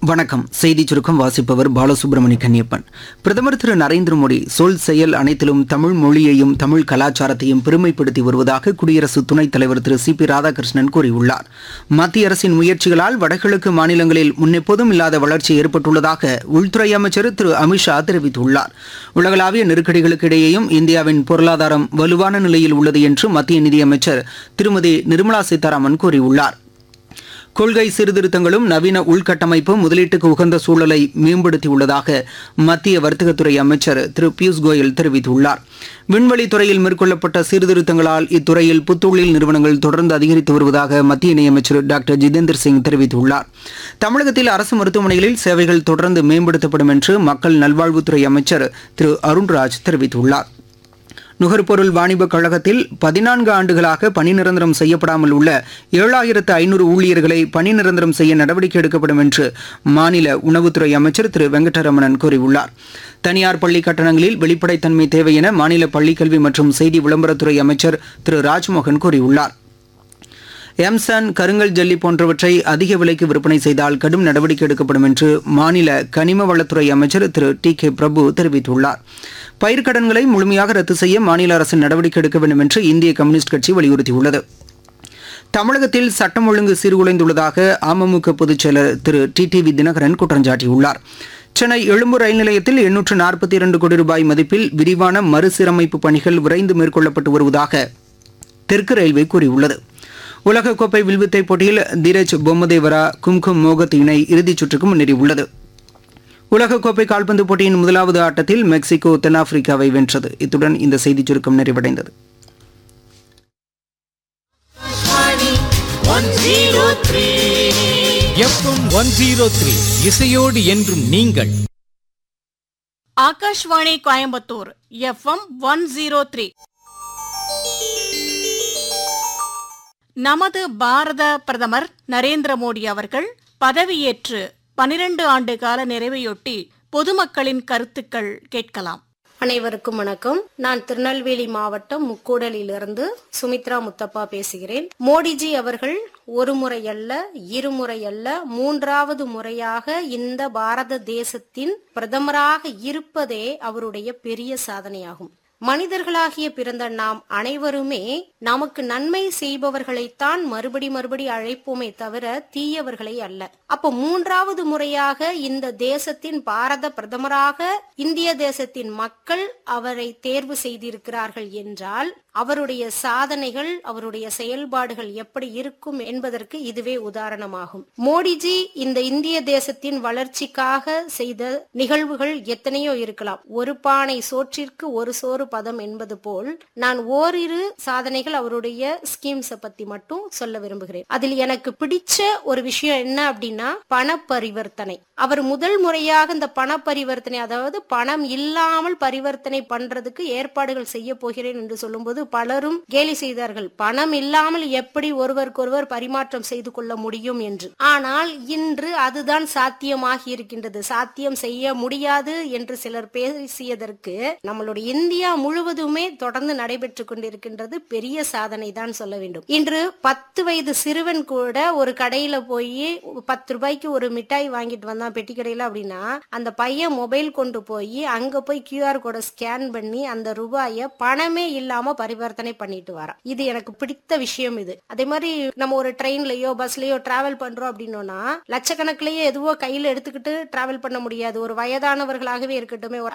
வணக்கம் செய்தி சுருக்கம் வாசிப்பவர் பாலசுப்ரமணி கன்னியப்பன் பிரதமர் திரு நரேந்திர மோடி சொல் செயல் அனைத்திலும் தமிழ் மொழியையும் தமிழ் கலாச்சாரத்தையும் பெருமைப்படுத்தி வருவதாக குடியரசு துணைத் தலைவர் திரு சி பி ராதாகிருஷ்ணன் கூறியுள்ளார் மத்திய அரசின் முயற்சிகளால் வடகிழக்கு மாநிலங்களில் முன்னெப்போதும் இல்லாத வளர்ச்சி ஏற்பட்டுள்ளதாக உள்துறை அமைச்சர் திரு அமித்ஷா தெரிவித்துள்ளார் உலகளாவிய நெருக்கடிகளுக்கு இடையேயும் இந்தியாவின் பொருளாதாரம் வலுவான நிலையில் உள்ளது என்று மத்திய நிதியமைச்சர் திருமதி நிர்மலா சீதாராமன் கூறியுள்ளார் கொள்கை சீர்திருத்தங்களும் நவீன உள்கட்டமைப்பும் முதலீட்டுக்கு உகந்த சூழலை மேம்படுத்தியுள்ளதாக மத்திய வர்த்தகத்துறை அமைச்சர் திரு பியூஷ் கோயல் தெரிவித்துள்ளார் விண்வெளி துறையில் மேற்கொள்ளப்பட்ட சீர்திருத்தங்களால் இத்துறையில் புத்தொழில் நிறுவனங்கள் தொடர்ந்து அதிகரித்து வருவதாக மத்திய இணையமைச்சர் டாக்டர் ஜிதேந்திர சிங் தெரிவித்துள்ளார் தமிழகத்தில் அரசு மருத்துவமனைகளில் சேவைகள் தொடர்ந்து மேம்படுத்தப்படும் என்று மக்கள் நல்வாழ்வுத்துறை அமைச்சர் திரு அருண்ராஜ் தெரிவித்துள்ளார் நுகர்பொருள் வாணிபக் கழகத்தில் பதினான்கு ஆண்டுகளாக பணி நிரந்தரம் செய்யப்படாமல் உள்ள ஏழாயிரத்து ஐநூறு ஊழியர்களை பணி நிரந்தரம் செய்ய நடவடிக்கை எடுக்கப்படும் என்று மாநில உணவுத்துறை அமைச்சர் திரு வெங்கடரமணன் கூறியுள்ளார் தனியார் பள்ளி கட்டணங்களில் வெளிப்படைத்தன்மை தேவை என மாநில பள்ளிக்கல்வி மற்றும் செய்தி விளம்பரத்துறை அமைச்சர் திரு ராஜ்மோகன் கூறியுள்ளார் எம்சான் கருங்கல் ஜல்லி போன்றவற்றை அதிக விலைக்கு விற்பனை செய்தால் கடும் நடவடிக்கை எடுக்கப்படும் என்று மாநில கனிம வளத்துறை அமைச்சர் திரு டி கே பிரபு தெரிவித்துள்ளார் பயிர்க்கடன்களை முழுமையாக ரத்து செய்ய மாநில அரசு நடவடிக்கை எடுக்க வேண்டும் என்று இந்திய கம்யூனிஸ்ட் கட்சி வலியுறுத்தியுள்ளது தமிழகத்தில் சட்டம் ஒழுங்கு சீர்குலைந்துள்ளதாக அமமுக பொதுச் செயலர் திரு டி டி தினகரன் குற்றம் சாட்டியுள்ளார் சென்னை எழும்பூர் ரயில் நிலையத்தில் எண்ணூற்று நாற்பத்தி இரண்டு கோடி ரூபாய் மதிப்பில் விரிவான மறுசீரமைப்பு பணிகள் விரைந்து மேற்கொள்ளப்பட்டு வருவதாக தெற்கு ரயில்வே கூறியுள்ளது உலகக்கோப்பை வில்வித்தை போட்டியில் தீரஜ் பொம்மதேவரா கும்கும் மோகத் இணை இறுதிச் சுற்றுக்கு முன்னேறியுள்ளது உலகக்கோப்பை கால்பந்து போட்டியின் முதலாவது ஆட்டத்தில் மெக்சிகோ தென்னாப்பிரிக்காவை வென்றது இத்துடன் இந்த செய்திச் சுருக்கம் நிறைவடைந்தது எஃப்எம் ஒன் ஜீரோ த்ரீ இசையோடு என்றும் நீங்கள் Akashvani Coimbatore FM one zero three நமது பாரத பிரதமர் நரேந்திர மோடி அவர்கள் பதவியேற்று பனிரெண்டு ஆண்டு கால நிறைவையொட்டி பொதுமக்களின் கருத்துக்கள் கேட்கலாம் அனைவருக்கும் வணக்கம் நான் திருநெல்வேலி மாவட்டம் முக்கூடலிலிருந்து சுமித்ரா முத்தப்பா பேசுகிறேன் மோடிஜி அவர்கள் ஒரு முறை அல்ல இருமுறை அல்ல மூன்றாவது முறையாக இந்த பாரத தேசத்தின் பிரதமராக இருப்பதே அவருடைய பெரிய சாதனையாகும் மனிதர்களாகிய பிறந்த நாம் அனைவருமே நமக்கு நன்மை செய்பவர்களைத்தான் மறுபடி மறுபடி அழைப்போமே தவிர தீயவர்களை அல்ல அப்ப மூன்றாவது முறையாக இந்த தேசத்தின் பாரத பிரதமராக இந்திய தேசத்தின் மக்கள் அவரை தேர்வு செய்திருக்கிறார்கள் என்றால் அவருடைய சாதனைகள் அவருடைய செயல்பாடுகள் எப்படி இருக்கும் என்பதற்கு இதுவே உதாரணமாகும் மோடிஜி இந்த இந்திய தேசத்தின் வளர்ச்சிக்காக செய்த நிகழ்வுகள் எத்தனையோ இருக்கலாம் ஒரு பானை சோற்றிற்கு ஒரு சோறு பதம் என்பது போல் நான் ஓரிரு சாதனைகள் அவருடைய ஸ்கீம்ஸ பத்தி மட்டும் சொல்ல விரும்புகிறேன் அதில் எனக்கு பிடிச்ச ஒரு விஷயம் என்ன அப்படின்னா பண பரிவர்த்தனை அவர் முதல் முறையாக இந்த பண பரிவர்த்தனை அதாவது பணம் இல்லாமல் பரிவர்த்தனை பண்றதுக்கு ஏற்பாடுகள் செய்ய போகிறேன் என்று சொல்லும்போது பலரும் கேலி செய்தார்கள் பணம் இல்லாமல் எப்படி ஒருவருக்கொருவர் பரிமாற்றம் செய்து கொள்ள முடியும் என்று ஆனால் இன்று அதுதான் சாத்தியமாகி இருக்கின்றது சாத்தியம் செய்ய முடியாது என்று சிலர் பேசியதற்கு நம்மளுடைய இந்தியா முழுவதுமே தொடர்ந்து நடைபெற்று கொண்டிருக்கின்றது பெரிய சாதனை தான் சொல்ல வேண்டும் இன்று பத்து வயது சிறுவன் கூட ஒரு கடையில போய் பத்து ரூபாய்க்கு ஒரு மிட்டாய் வாங்கிட்டு வந்தான் பெட்டி கடையில அப்படின்னா அந்த பையன் மொபைல் கொண்டு போய் அங்க போய் கியூஆர் கோடை ஸ்கேன் பண்ணி அந்த ரூபாய பணமே இல்லாம பரிவர்த்தனை பண்ணிட்டு வரான் இது எனக்கு பிடித்த விஷயம் இது அதே மாதிரி நம்ம ஒரு ட்ரெயின்லயோ பஸ்லயோ டிராவல் பண்றோம் அப்படின்னோம்னா லட்சக்கணக்கிலேயே எதுவோ கையில எடுத்துக்கிட்டு டிராவல் பண்ண முடியாது ஒரு வயதானவர்களாகவே இருக்கட்டும் ஒரு